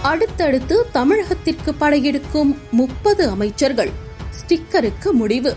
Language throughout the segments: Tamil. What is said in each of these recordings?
அடுத்தடுத்து தமிழகத்திற்கு படையெடுக்கும் முப்பது அமைச்சர்கள் ஸ்டிக்கருக்கு முடிவு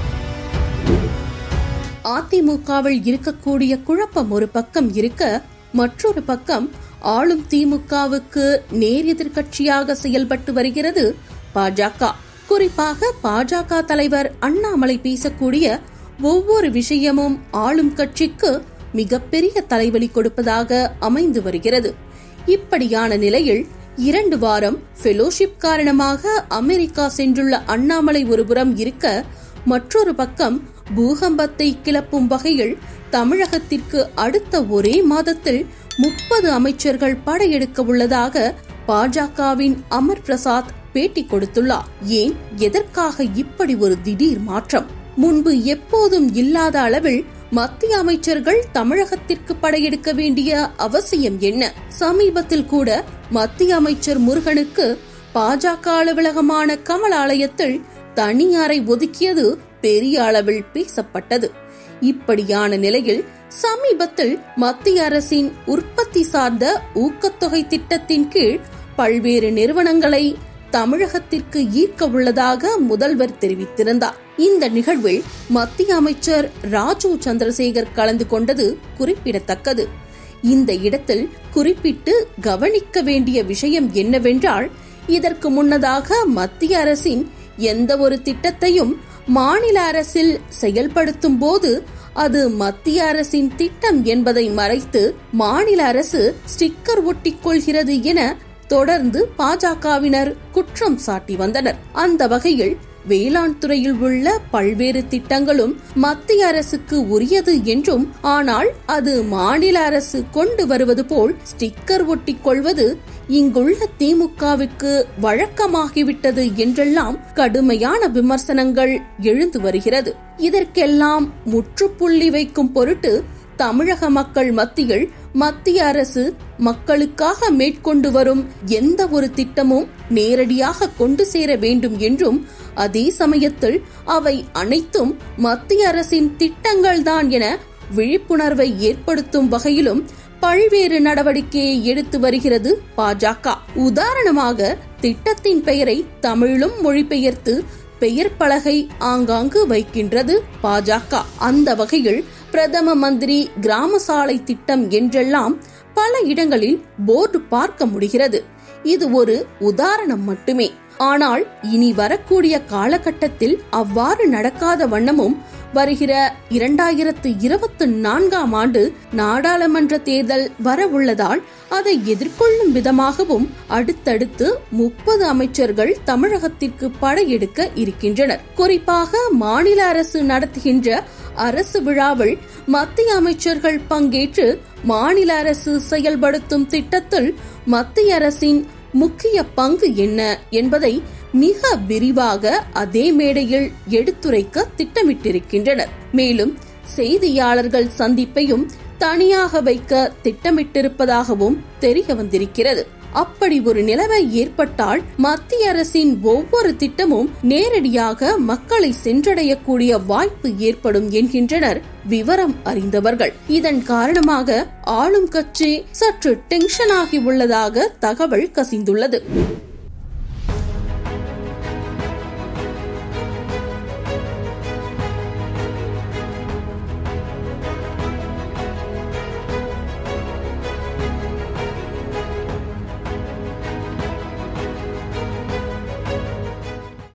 அதிமுகவில் இருக்கக்கூடிய குழப்பம் ஒரு பக்கம் இருக்க மற்றொரு பக்கம் ஆளும் திமுகவுக்கு நேர் எதிர்கட்சியாக செயல்பட்டு வருகிறது பாஜக குறிப்பாக பாஜக தலைவர் அண்ணாமலை பேசக்கூடிய ஒவ்வொரு விஷயமும் ஆளும் கட்சிக்கு மிகப்பெரிய தலைவலி கொடுப்பதாக அமைந்து வருகிறது இப்படியான நிலையில் இரண்டு வாரம் ஃபெலோஷிப் காரணமாக அமெரிக்கா சென்றுள்ள அண்ணாமலை ஒருபுறம் இருக்க மற்றொரு பக்கம் பூகம்பத்தை கிளப்பும் வகையில் தமிழகத்திற்கு அடுத்த ஒரே மாதத்தில் முப்பது அமைச்சர்கள் படையெடுக்க உள்ளதாக பாஜகவின் அமர் பிரசாத் பேட்டி கொடுத்துள்ளார் ஏன் எதற்காக இப்படி ஒரு திடீர் மாற்றம் முன்பு எப்போதும் இல்லாத அளவில் மத்திய அமைச்சர்கள் தமிழகத்திற்கு படையெடுக்க வேண்டிய அவசியம் என்ன சமீபத்தில் கூட மத்திய அமைச்சர் முருகனுக்கு பாஜக அலுவலகமான கமலாலயத்தில் தனி அறை ஒதுக்கியது பெரிய அளவில் பேசப்பட்டது இப்படியான நிலையில் சமீபத்தில் மத்திய அரசின் உற்பத்தி சார்ந்த ஊக்கத்தொகை திட்டத்தின் கீழ் பல்வேறு நிறுவனங்களை தமிழகத்திற்கு ஈர்க்க உள்ளதாக முதல்வர் தெரிவித்திருந்தார் இந்த நிகழ்வில் மத்திய அமைச்சர் ராஜு சந்திரசேகர் கலந்து கொண்டது குறிப்பிடத்தக்கது இந்த இடத்தில் குறிப்பிட்டு கவனிக்க வேண்டிய விஷயம் என்னவென்றால் இதற்கு முன்னதாக மத்திய அரசின் எந்த ஒரு திட்டத்தையும் மாநில அரசில் செயல்படுத்தும் போது அது மத்திய அரசின் திட்டம் என்பதை மறைத்து மாநில அரசு ஸ்டிக்கர் ஒட்டிக் கொள்கிறது என தொடர்ந்து பாஜகவினர் குற்றம் சாட்டி வந்தனர் அந்த வகையில் வேளாண் துறையில் உள்ள பல்வேறு திட்டங்களும் மத்திய அரசுக்கு உரியது என்றும் ஆனால் அது மாநில அரசு கொண்டு வருவது போல் ஸ்டிக்கர் ஒட்டிக் கொள்வது இங்குள்ள திமுகவிற்கு வழக்கமாகிவிட்டது என்றெல்லாம் கடுமையான விமர்சனங்கள் எழுந்து வருகிறது இதற்கெல்லாம் முற்றுப்புள்ளி வைக்கும் பொருட்டு தமிழக மக்கள் மத்தியில் மத்திய அரசு மக்களுக்காக மேற்கொண்டு வரும் எந்த ஒரு திட்டமும் நேரடியாக கொண்டு சேர வேண்டும் என்றும் அதே சமயத்தில் அவை அனைத்தும் மத்திய அரசின் திட்டங்கள்தான் என விழிப்புணர்வை ஏற்படுத்தும் வகையிலும் பல்வேறு நடவடிக்கையை எடுத்து வருகிறது பாஜக உதாரணமாக திட்டத்தின் பெயரை தமிழிலும் மொழிபெயர்த்து பெயர் பலகை ஆங்காங்கு வைக்கின்றது பாஜக அந்த வகையில் பிரதம மந்திரி கிராம சாலை திட்டம் என்றெல்லாம் பல இடங்களில் போர்டு பார்க்க முடிகிறது இது ஒரு உதாரணம் மட்டுமே ஆனால் இனி வரக்கூடிய காலகட்டத்தில் அவ்வாறு நடக்காத வண்ணமும் வருகிற இரண்டாயிரத்து இருபத்தி நான்காம் ஆண்டு நாடாளுமன்ற தேர்தல் வரவுள்ளதால் அதை எதிர்கொள்ளும் விதமாகவும் அடுத்தடுத்து முப்பது அமைச்சர்கள் தமிழகத்திற்கு படையெடுக்க இருக்கின்றனர் குறிப்பாக மாநில அரசு நடத்துகின்ற அரசு விழாவில் மத்திய அமைச்சர்கள் பங்கேற்று மாநில அரசு செயல்படுத்தும் திட்டத்தில் மத்திய அரசின் முக்கிய பங்கு என்ன என்பதை மிக விரிவாக அதே மேடையில் எடுத்துரைக்க திட்டமிட்டிருக்கின்றனர் மேலும் செய்தியாளர்கள் சந்திப்பையும் தனியாக வைக்க திட்டமிட்டிருப்பதாகவும் தெரிய வந்திருக்கிறது அப்படி ஒரு நிலைமை ஏற்பட்டால் மத்திய அரசின் ஒவ்வொரு திட்டமும் நேரடியாக மக்களை சென்றடையக்கூடிய வாய்ப்பு ஏற்படும் என்கின்றனர் விவரம் அறிந்தவர்கள் இதன் காரணமாக ஆளும் கட்சி சற்று டென்ஷன் ஆகி உள்ளதாக தகவல் கசிந்துள்ளது